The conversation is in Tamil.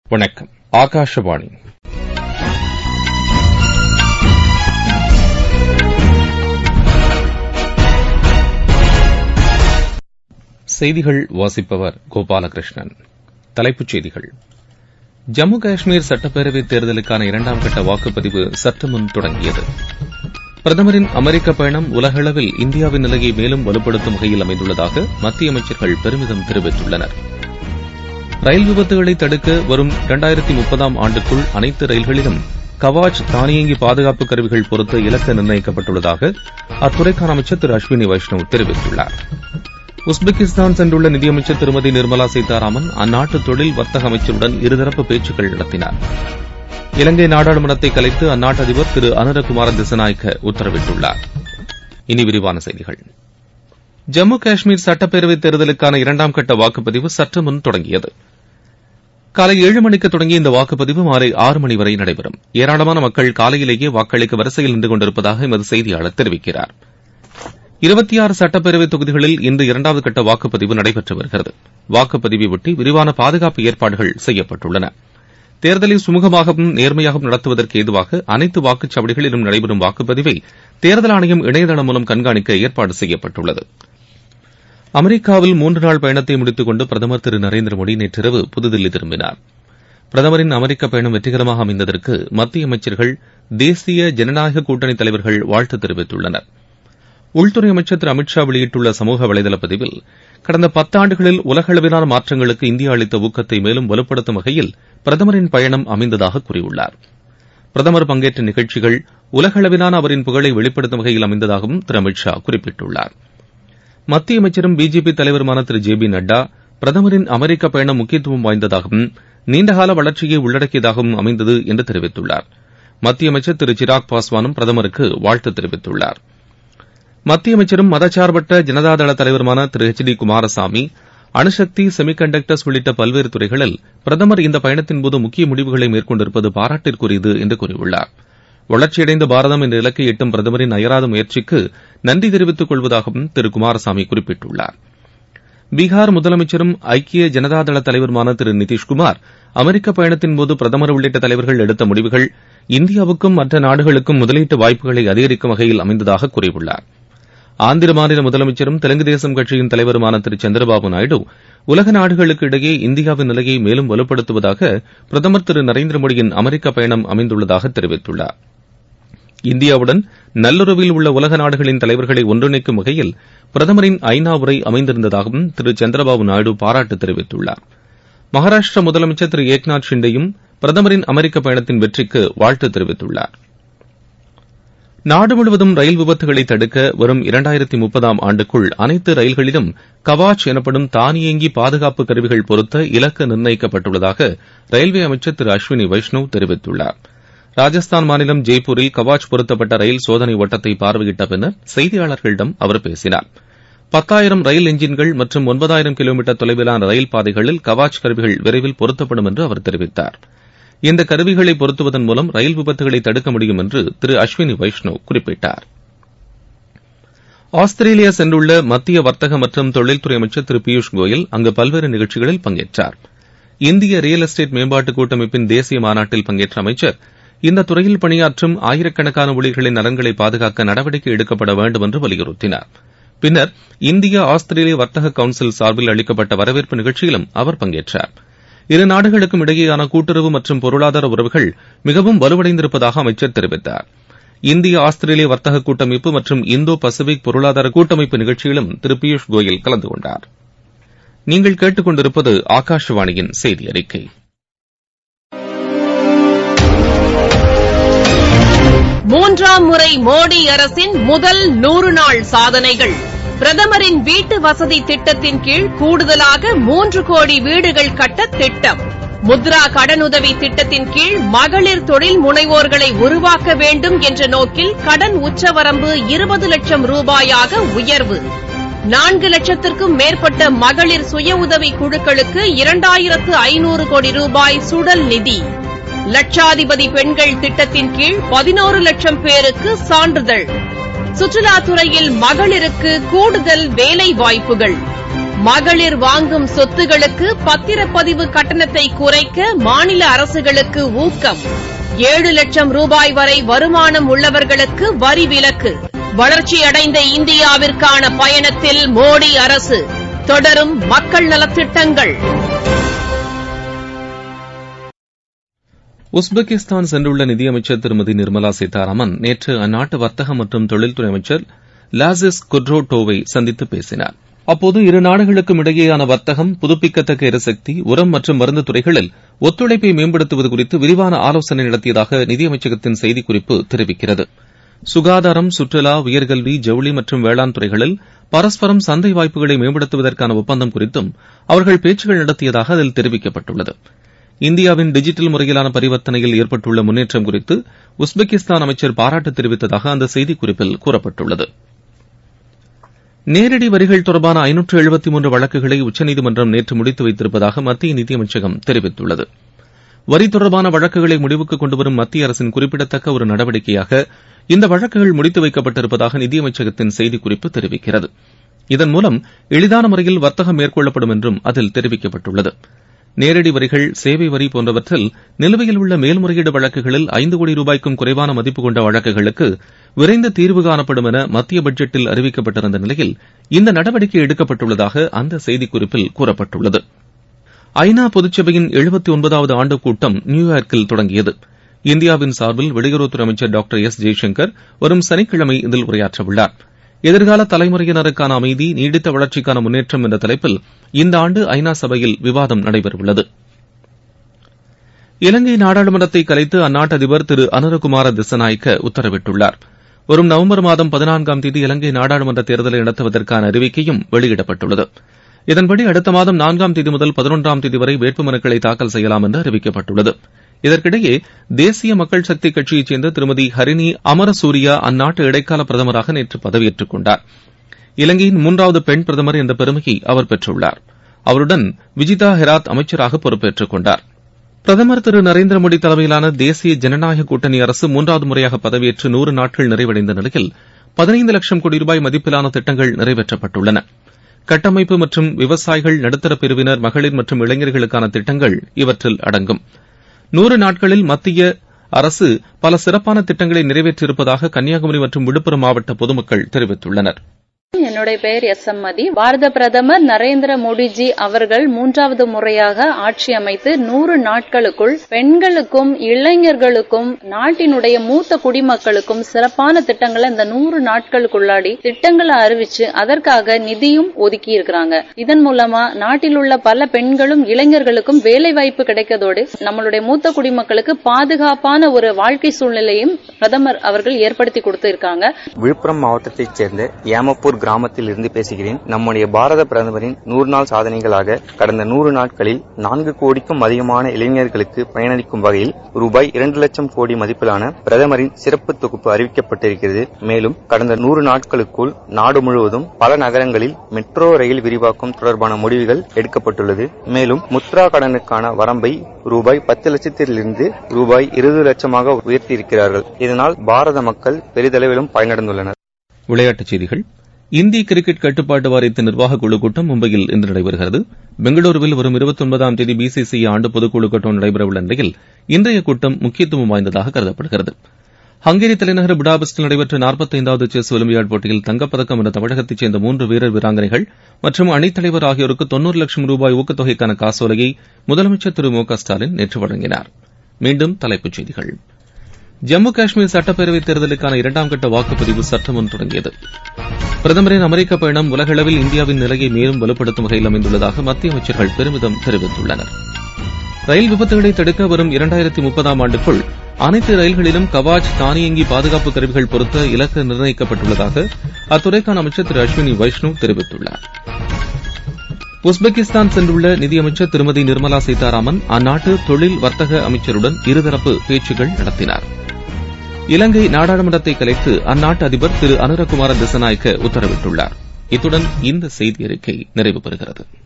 வணக்கம் ஆகாஷவாணி செய்திகள் வாசிப்பவர் கோபாலகிருஷ்ணன் தலைப்புச் செய்திகள் ஜம்மு காஷ்மீர் சட்டப்பேரவைத் தேர்தலுக்கான இரண்டாம் கட்ட வாக்குப்பதிவு சற்று முன் தொடங்கியது பிரதமரின் அமெரிக்க பயணம் உலகளவில் இந்தியாவின் நிலையை மேலும் வலுப்படுத்தும் வகையில் அமைந்துள்ளதாக மத்திய அமைச்சர்கள் பெருமிதம் தெரிவித்துள்ளனர் ரயில் விபத்துகளை தடுக்க வரும் இரண்டாயிரத்தி முப்பதாம் ஆண்டுக்குள் அனைத்து ரயில்களிலும் கவாச் தானியங்கி பாதுகாப்பு கருவிகள் பொருத்த இலக்கு நிர்ணயிக்கப்பட்டுள்ளதாக அத்துறைக்கான அமைச்சர் திரு அஸ்வினி வைஷ்ணவ் தெரிவித்துள்ளார் உஸ்பெகிஸ்தான் சென்றுள்ள நிதியமைச்சர் திருமதி நிர்மலா சீதாராமன் அந்நாட்டு தொழில் வர்த்தக அமைச்சருடன் இருதரப்பு பேச்சுக்கள் நடத்தினார் இலங்கை நாடாளுமன்றத்தை கலைத்து அந்நாட்டு அதிபர் திரு அனுரகுமார திசநாயக்க உத்தரவிட்டுள்ளார் இனி விரிவான செய்திகள் ஜம்மு காஷ்மீர் சட்டப்பேரவைத் தேர்தலுக்கான இரண்டாம் கட்ட வாக்குப்பதிவு சற்று முன் தொடங்கியது காலை ஏழு மணிக்கு தொடங்கிய இந்த வாக்குப்பதிவு மாலை ஆறு மணி வரை நடைபெறும் ஏராளமான மக்கள் காலையிலேயே வாக்களிக்க வரிசையில் நின்று கொண்டிருப்பதாக எமது செய்தியாளர் தெரிவிக்கிறார் இருபத்தி ஆறு சட்டப்பேரவைத் தொகுதிகளில் இன்று இரண்டாவது கட்ட வாக்குப்பதிவு நடைபெற்று வருகிறது வாக்குப்பதிவையொட்டி விரிவான பாதுகாப்பு ஏற்பாடுகள் செய்யப்பட்டுள்ளன தேர்தலை சுமூகமாகவும் நேர்மையாகவும் நடத்துவதற்கு ஏதுவாக அனைத்து வாக்குச்சாவடிகளிலும் நடைபெறும் வாக்குப்பதிவை தேர்தல் ஆணையம் இணையதளம் மூலம் கண்காணிக்க ஏற்பாடு செய்யப்பட்டுள்ளது அமெரிக்காவில் மூன்று நாள் பயணத்தை முடித்துக் கொண்டு பிரதமர் திரு நரேந்திர மோடி நேற்றிரவு புதுதில்லி திரும்பினார் பிரதமரின் அமெரிக்க பயணம் வெற்றிகரமாக அமைந்ததற்கு மத்திய அமைச்சர்கள் தேசிய ஜனநாயக கூட்டணி தலைவர்கள் வாழ்த்து தெரிவித்துள்ளனர் உள்துறை அமைச்சர் திரு அமித் ஷா வெளியிட்டுள்ள சமூக வலைதள பதிவில் கடந்த பத்தாண்டுகளில் உலகளவிலான மாற்றங்களுக்கு இந்தியா அளித்த ஊக்கத்தை மேலும் வலுப்படுத்தும் வகையில் பிரதமரின் பயணம் அமைந்ததாக கூறியுள்ளார் பிரதமர் பங்கேற்ற நிகழ்ச்சிகள் உலகளவிலான அவரின் புகழை வெளிப்படுத்தும் வகையில் அமைந்ததாகவும் திரு அமித் ஷா குறிப்பிட்டுள்ளார் மத்திய அமைச்சரும் பிஜேபி தலைவருமான திரு ஜே பி நட்டா பிரதமரின் அமெரிக்க பயணம் முக்கியத்துவம் வாய்ந்ததாகவும் நீண்டகால வளர்ச்சியை உள்ளடக்கியதாகவும் அமைந்தது என்று தெரிவித்துள்ளார் மத்திய அமைச்சர் திரு சிராக் பாஸ்வானும் பிரதமருக்கு வாழ்த்து தெரிவித்துள்ளார் மத்திய அமைச்சரும் மதச்சார்பற்ற ஜனதாதள தலைவருமான திரு எச் டி குமாரசாமி அணுசக்தி செமிகண்டக்டர்ஸ் உள்ளிட்ட பல்வேறு துறைகளில் பிரதமர் இந்த பயணத்தின்போது முக்கிய முடிவுகளை மேற்கொண்டிருப்பது பாராட்டிற்குரியது என்று கூறியுள்ளார் வளர்ச்சியடைந்த பாரதம் என்ற இலக்கை எட்டும் பிரதமரின் அயராத முயற்சிக்கு நன்றி தெரிவித்துக் கொள்வதாகவும் திரு குமாரசாமி குறிப்பிட்டுள்ளார் பீகார் முதலமைச்சரும் ஐக்கிய ஜனதாதள தலைவருமான திரு நிதிஷ்குமார் அமெரிக்க பயணத்தின்போது பிரதமர் உள்ளிட்ட தலைவர்கள் எடுத்த முடிவுகள் இந்தியாவுக்கும் மற்ற நாடுகளுக்கும் முதலீட்டு வாய்ப்புகளை அதிகரிக்கும் வகையில் அமைந்ததாக கூறியுள்ளார் ஆந்திர மாநில முதலமைச்சரும் தெலுங்கு தேசம் கட்சியின் தலைவருமான திரு சந்திரபாபு நாயுடு உலக நாடுகளுக்கு இடையே இந்தியாவின் நிலையை மேலும் வலுப்படுத்துவதாக பிரதமர் திரு நரேந்திர மோடியின் அமெரிக்க பயணம் அமைந்துள்ளதாக தெரிவித்துள்ளார் இந்தியாவுடன் நல்லுறவில் உள்ள உலக நாடுகளின் தலைவர்களை ஒன்றிணைக்கும் வகையில் பிரதமரின் ஐநா உரை அமைந்திருந்ததாகவும் திரு சந்திரபாபு நாயுடு பாராட்டு தெரிவித்துள்ளார் மகாராஷ்டிர முதலமைச்சர் திரு ஏக்நாத் ஷிண்டேயும் பிரதமரின் அமெரிக்க பயணத்தின் வெற்றிக்கு வாழ்த்து தெரிவித்துள்ளார் நாடு முழுவதும் ரயில் விபத்துகளை தடுக்க வரும் இரண்டாயிரத்தி முப்பதாம் ஆண்டுக்குள் அனைத்து ரயில்களிலும் கவாச் எனப்படும் தானியங்கி பாதுகாப்பு கருவிகள் பொருத்த இலக்கு நிர்ணயிக்கப்பட்டுள்ளதாக ரயில்வே அமைச்சர் திரு அஸ்வினி வைஷ்ணவ் தெரிவித்துள்ளார் ராஜஸ்தான் மாநிலம் ஜெய்ப்பூரில் கவாச் பொருத்தப்பட்ட ரயில் சோதனை ஓட்டத்தை பார்வையிட்ட பின்னர் செய்தியாளர்களிடம் அவர் பேசினார் பத்தாயிரம் ரயில் எஞ்சின்கள் மற்றும் ஒன்பதாயிரம் கிலோமீட்டர் தொலைவிலான ரயில் பாதைகளில் கவாச் கருவிகள் விரைவில் பொருத்தப்படும் என்று அவர் தெரிவித்தார் இந்த கருவிகளை பொருத்துவதன் மூலம் ரயில் விபத்துகளை தடுக்க முடியும் என்று திரு அஸ்வினி வைஷ்ணவ் குறிப்பிட்டார் ஆஸ்திரேலியா சென்றுள்ள மத்திய வர்த்தக மற்றும் தொழில்துறை அமைச்சர் திரு பியூஷ் கோயல் அங்கு பல்வேறு நிகழ்ச்சிகளில் பங்கேற்றார் இந்திய ரியல் எஸ்டேட் மேம்பாட்டு கூட்டமைப்பின் தேசிய மாநாட்டில் பங்கேற்ற அமைச்சர் இந்த துறையில் பணியாற்றும் ஆயிரக்கணக்கான ஊழியர்களின் நலன்களை பாதுகாக்க நடவடிக்கை எடுக்கப்பட வேண்டும் என்று வலியுறுத்தினார் பின்னர் இந்திய ஆஸ்திரேலிய வர்த்தக கவுன்சில் சார்பில் அளிக்கப்பட்ட வரவேற்பு நிகழ்ச்சியிலும் அவர் பங்கேற்றார் இரு நாடுகளுக்கும் இடையேயான கூட்டுறவு மற்றும் பொருளாதார உறவுகள் மிகவும் வலுவடைந்திருப்பதாக அமைச்சர் தெரிவித்தார் இந்திய ஆஸ்திரேலிய வர்த்தக கூட்டமைப்பு மற்றும் இந்தோ பசிபிக் பொருளாதார கூட்டமைப்பு நிகழ்ச்சியிலும் திரு பியூஷ் கோயல் கலந்து கொண்டார் நீங்கள் கேட்டுக்கொண்டிருப்பது ஆகாஷவாணியின் செய்தி அறிக்கை மூன்றாம் முறை மோடி அரசின் முதல் நூறு நாள் சாதனைகள் பிரதமரின் வீட்டு வசதி திட்டத்தின் கீழ் கூடுதலாக மூன்று கோடி வீடுகள் கட்ட திட்டம் முத்ரா கடனுதவி திட்டத்தின் கீழ் மகளிர் தொழில் முனைவோர்களை உருவாக்க வேண்டும் என்ற நோக்கில் கடன் உச்சவரம்பு இருபது லட்சம் ரூபாயாக உயர்வு நான்கு லட்சத்திற்கும் மேற்பட்ட மகளிர் சுய உதவி குழுக்களுக்கு இரண்டாயிரத்து ஐநூறு கோடி ரூபாய் சுடல் நிதி லட்சாதிபதி பெண்கள் திட்டத்தின் கீழ் பதினோரு லட்சம் பேருக்கு சான்றிதழ் சுற்றுலாத்துறையில் மகளிருக்கு கூடுதல் வேலை வாய்ப்புகள் மகளிர் வாங்கும் சொத்துகளுக்கு பத்திரப்பதிவு கட்டணத்தை குறைக்க மாநில அரசுகளுக்கு ஊக்கம் ஏழு லட்சம் ரூபாய் வரை வருமானம் உள்ளவர்களுக்கு வரி விலக்கு வளர்ச்சியடைந்த இந்தியாவிற்கான பயணத்தில் மோடி அரசு தொடரும் மக்கள் நலத்திட்டங்கள் உஸ்பெகிஸ்தான் சென்றுள்ள நிதியமைச்சர் திருமதி நிர்மலா சீதாராமன் நேற்று அந்நாட்டு வர்த்தக மற்றும் தொழில்துறை அமைச்சர் லாசிஸ் குட்ரோட்டோவை சந்தித்து பேசினார் அப்போது இரு நாடுகளுக்கும் இடையேயான வர்த்தகம் புதுப்பிக்கத்தக்க எரிசக்தி உரம் மற்றும் மருந்து துறைகளில் ஒத்துழைப்பை மேம்படுத்துவது குறித்து விரிவான ஆலோசனை நடத்தியதாக நிதியமைச்சகத்தின் செய்திக்குறிப்பு தெரிவிக்கிறது சுகாதாரம் சுற்றுலா உயர்கல்வி ஜவுளி மற்றும் வேளாண் துறைகளில் பரஸ்பரம் சந்தை வாய்ப்புகளை மேம்படுத்துவதற்கான ஒப்பந்தம் குறித்தும் அவர்கள் பேச்சுகள் நடத்தியதாக அதில் தெரிவிக்கப்பட்டுள்ளது இந்தியாவின் டிஜிட்டல் முறையிலான பரிவர்த்தனையில் ஏற்பட்டுள்ள முன்னேற்றம் குறித்து உஸ்பெகிஸ்தான் அமைச்சர் பாராட்டு தெரிவித்ததாக அந்த செய்திக்குறிப்பில் கூறப்பட்டுள்ளது நேரடி வரிகள் தொடர்பான ஐநூற்று எழுபத்தி மூன்று வழக்குகளை உச்சநீதிமன்றம் நேற்று முடித்து வைத்திருப்பதாக மத்திய நிதியமைச்சகம் தெரிவித்துள்ளது வரி தொடர்பான வழக்குகளை முடிவுக்கு கொண்டுவரும் மத்திய அரசின் குறிப்பிடத்தக்க ஒரு நடவடிக்கையாக இந்த வழக்குகள் முடித்து வைக்கப்பட்டிருப்பதாக நிதியமைச்சகத்தின் செய்திக்குறிப்பு தெரிவிக்கிறது இதன் மூலம் எளிதான முறையில் வர்த்தகம் மேற்கொள்ளப்படும் என்றும் அதில் தெரிவிக்கப்பட்டுள்ளது நேரடி வரிகள் சேவை வரி போன்றவற்றில் நிலுவையில் உள்ள மேல்முறையீடு வழக்குகளில் ஐந்து கோடி ரூபாய்க்கும் குறைவான மதிப்பு கொண்ட வழக்குகளுக்கு விரைந்து தீர்வு காணப்படும் என மத்திய பட்ஜெட்டில் அறிவிக்கப்பட்டிருந்த நிலையில் இந்த நடவடிக்கை எடுக்கப்பட்டுள்ளதாக அந்த செய்திக்குறிப்பில் கூறப்பட்டுள்ளது ஐநா பொதுச்சபையின் எழுபத்தி ஒன்பதாவது ஆண்டு கூட்டம் நியூயார்க்கில் தொடங்கியது இந்தியாவின் சார்பில் வெளியுறவுத்துறை அமைச்சர் டாக்டர் எஸ் ஜெய்சங்கர் வரும் சனிக்கிழமை இதில் உரையாற்றவுள்ளார் எதிர்கால தலைமுறையினருக்கான அமைதி நீடித்த வளர்ச்சிக்கான முன்னேற்றம் என்ற தலைப்பில் இந்த ஆண்டு ஐநா சபையில் விவாதம் நடைபெறவுள்ளது இலங்கை நாடாளுமன்றத்தை கலைத்து அந்நாட்டு அதிபர் திரு அனுரகுமார திசநாயக்க உத்தரவிட்டுள்ளார் வரும் நவம்பர் மாதம் பதினான்காம் தேதி இலங்கை நாடாளுமன்ற தேர்தலை நடத்துவதற்கான அறிவிக்கையும் வெளியிடப்பட்டுள்ளது இதன்படி அடுத்த மாதம் நான்காம் தேதி முதல் பதினொன்றாம் தேதி வரை வேட்புமனுக்களை தாக்கல் செய்யலாம் என்று அறிவிக்கப்பட்டுள்ளது இதற்கிடையே தேசிய மக்கள் சக்தி கட்சியைச் சேர்ந்த திருமதி ஹரிணி அமரசூரியா அந்நாட்டு இடைக்கால பிரதமராக நேற்று பதவியேற்றுக் கொண்டார் இலங்கையின் மூன்றாவது பெண் பிரதமர் என்ற பெருமையை அவர் பெற்றுள்ளார் அவருடன் விஜிதா ஹெராத் அமைச்சராக பொறுப்பேற்றுக் கொண்டார் பிரதமர் திரு நரேந்திர மோடி தலைமையிலான தேசிய ஜனநாயக கூட்டணி அரசு மூன்றாவது முறையாக பதவியேற்று நூறு நாட்கள் நிறைவடைந்த நிலையில் பதினைந்து லட்சம் கோடி ரூபாய் மதிப்பிலான திட்டங்கள் நிறைவேற்றப்பட்டுள்ளன கட்டமைப்பு மற்றும் விவசாயிகள் நடுத்தர பிரிவினர் மகளிர் மற்றும் இளைஞர்களுக்கான திட்டங்கள் இவற்றில் அடங்கும் நூறு நாட்களில் மத்திய அரசு பல சிறப்பான திட்டங்களை நிறைவேற்றியிருப்பதாக கன்னியாகுமரி மற்றும் விழுப்புரம் மாவட்ட பொதுமக்கள் தெரிவித்துள்ளனர் என்னுடைய பெயர் எஸ் எம் மதி பாரத பிரதமர் நரேந்திர மோடிஜி அவர்கள் மூன்றாவது முறையாக ஆட்சி அமைத்து நூறு நாட்களுக்குள் பெண்களுக்கும் இளைஞர்களுக்கும் நாட்டினுடைய மூத்த குடிமக்களுக்கும் சிறப்பான திட்டங்களை இந்த நூறு நாட்களுக்குள்ளாடி திட்டங்களை அறிவிச்சு அதற்காக நிதியும் ஒதுக்கி இருக்கிறாங்க இதன் மூலமா நாட்டில் உள்ள பல பெண்களும் இளைஞர்களுக்கும் வேலை வாய்ப்பு கிடைக்கதோடு நம்மளுடைய மூத்த குடிமக்களுக்கு பாதுகாப்பான ஒரு வாழ்க்கை சூழ்நிலையும் பிரதமர் அவர்கள் ஏற்படுத்தி கொடுத்திருக்காங்க விழுப்புரம் மாவட்டத்தைச் சேர்ந்த ஏமப்பூர் கிராமத்தில் இருந்து பேசுகிறேன் நம்முடைய பாரத பிரதமரின் நூறு நாள் சாதனைகளாக கடந்த நூறு நாட்களில் நான்கு கோடிக்கும் அதிகமான இளைஞர்களுக்கு பயனளிக்கும் வகையில் ரூபாய் இரண்டு லட்சம் கோடி மதிப்பிலான பிரதமரின் சிறப்பு தொகுப்பு அறிவிக்கப்பட்டிருக்கிறது மேலும் கடந்த நூறு நாட்களுக்குள் நாடு முழுவதும் பல நகரங்களில் மெட்ரோ ரயில் விரிவாக்கம் தொடர்பான முடிவுகள் எடுக்கப்பட்டுள்ளது மேலும் முத்ரா கடனுக்கான வரம்பை ரூபாய் பத்து லட்சத்திலிருந்து ரூபாய் இருபது லட்சமாக உயர்த்தியிருக்கிறார்கள் இதனால் பாரத மக்கள் பெரிதளவிலும் பயனடைந்துள்ளனர் விளையாட்டுச் செய்திகள் இந்திய கிரிக்கெட் கட்டுப்பாட்டு வாரியத்தின் நிர்வாக குழு கூட்டம் மும்பையில் இன்று நடைபெறுகிறது பெங்களூருவில் வரும் இருபத்தி ஒன்பதாம் தேதி பிசிசி ஆண்டு பொதுக்குழு கூட்டம் நடைபெறவுள்ள நிலையில் இன்றைய கூட்டம் முக்கியத்துவம் வாய்ந்ததாக கருதப்படுகிறது ஹங்கேரி தலைநகர் புடாபெஸ்டில் நடைபெற்ற நாற்பத்தைந்தாவது செஸ் ஒலிம்பியாட் போட்டியில் தங்கப்பதக்கம் என்ற தமிழகத்தைச் சேர்ந்த மூன்று வீரர் வீராங்கனைகள் மற்றும் அணித்தலைவர் ஆகியோருக்கு தொன்னூறு லட்சம் ரூபாய் ஊக்கத்தொகைக்கான காசோலையை முதலமைச்சர் திரு மு க ஸ்டாலின் நேற்று வழங்கினார் மீண்டும் தலைப்புச் செய்திகள் ஜம்மு காஷ்மீர் சட்டப்பேரவைத் தேர்தலுக்கான இரண்டாம் கட்ட வாக்குப்பதிவு சற்று முன் தொடங்கியது பிரதமரின் அமெரிக்க பயணம் உலகளவில் இந்தியாவின் நிலையை மேலும் வலுப்படுத்தும் வகையில் அமைந்துள்ளதாக மத்திய அமைச்சர்கள் பெருமிதம் தெரிவித்துள்ளனர் ரயில் விபத்துகளை தடுக்க வரும் இரண்டாயிரத்தி முப்பதாம் ஆண்டுக்குள் அனைத்து ரயில்களிலும் கவாச் தானியங்கி பாதுகாப்பு கருவிகள் பொருத்த இலக்கு நிர்ணயிக்கப்பட்டுள்ளதாக அத்துறைக்கான அமைச்சர் திரு அஸ்வினி வைஷ்ணவ் தெரிவித்துள்ளார் உஸ்பெகிஸ்தான் சென்றுள்ள நிதியமைச்சர் திருமதி நிர்மலா சீதாராமன் அந்நாட்டு தொழில் வர்த்தக அமைச்சருடன் இருதரப்பு பேச்சுகள் நடத்தினார் இலங்கை நாடாளுமன்றத்தை கலைத்து அந்நாட்டு அதிபர் திரு அனுரகுமார திசநாயக்க உத்தரவிட்டுள்ளார் இத்துடன் இந்த செய்தி அறிக்கை நிறைவு பெறுகிறது